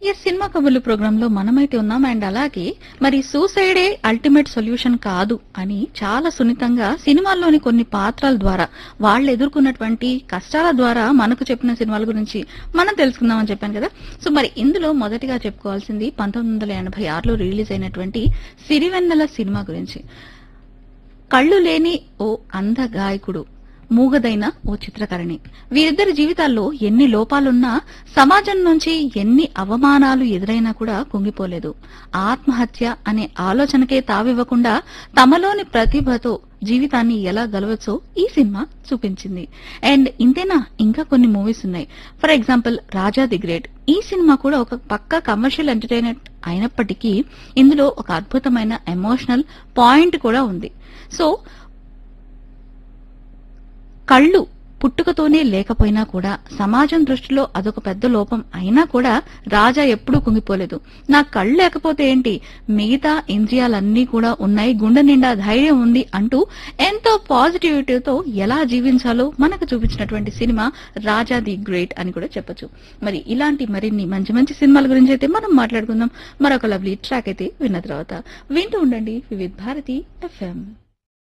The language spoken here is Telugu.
ఈ సినిమా కబుర్లు ప్రోగ్రామ్ లో మనమైతే ఉన్నాం అండ్ అలాగే మరి సూసైడే అల్టిమేట్ సొల్యూషన్ కాదు అని చాలా సున్నితంగా సినిమాల్లోని కొన్ని పాత్రల ద్వారా వాళ్ళు ఎదుర్కొన్నటువంటి కష్టాల ద్వారా మనకు చెప్పిన సినిమాల గురించి మనం తెలుసుకుందామని చెప్పాను కదా సో మరి ఇందులో మొదటిగా చెప్పుకోవాల్సింది పంతొమ్మిది వందల ఎనభై ఆరులో రిలీజ్ అయినటువంటి సిరివెన్నెల సినిమా గురించి కళ్ళు లేని ఓ అంధ గాయకుడు మూగదైన ఓ చిత్రకరణి వీరిద్దరి జీవితాల్లో ఎన్ని లోపాలున్నా సమాజం నుంచి ఎన్ని అవమానాలు ఎదురైనా కూడా కుంగిపోలేదు ఆత్మహత్య అనే ఆలోచనకే తావివ్వకుండా తమలోని ప్రతిభతో జీవితాన్ని ఎలా గెలవచ్చో ఈ సినిమా చూపించింది అండ్ ఇంతేనా ఇంకా కొన్ని మూవీస్ ఉన్నాయి for example Raja the great ఈ సినిమా కూడా ఒక పక్క కమర్షియల్ ఎంటర్టైన్మెంట్ అయినప్పటికీ ఇందులో ఒక అద్భుతమైన ఎమోషనల్ పాయింట్ కూడా ఉంది సో కళ్ళు పుట్టుకతోనే లేకపోయినా కూడా సమాజం దృష్టిలో అదొక పెద్ద లోపం అయినా కూడా రాజా ఎప్పుడూ కుంగిపోలేదు నా కళ్ళు లేకపోతే ఏంటి మిగతా ఇంద్రియాలన్నీ కూడా ఉన్నాయి గుండె నిండా ధైర్యం ఉంది అంటూ ఎంతో పాజిటివిటీతో ఎలా జీవించాలో మనకు చూపించినటువంటి సినిమా రాజా ది గ్రేట్ అని కూడా చెప్పొచ్చు మరి ఇలాంటి మరిన్ని మంచి మంచి సినిమాల గురించి అయితే మనం మాట్లాడుకుందాం మరొక లవ్లీ ట్రాక్ అయితే విన్న తర్వాత వింటూ ఉండండి వివిధ్ భారతి ఎఫ్ఎం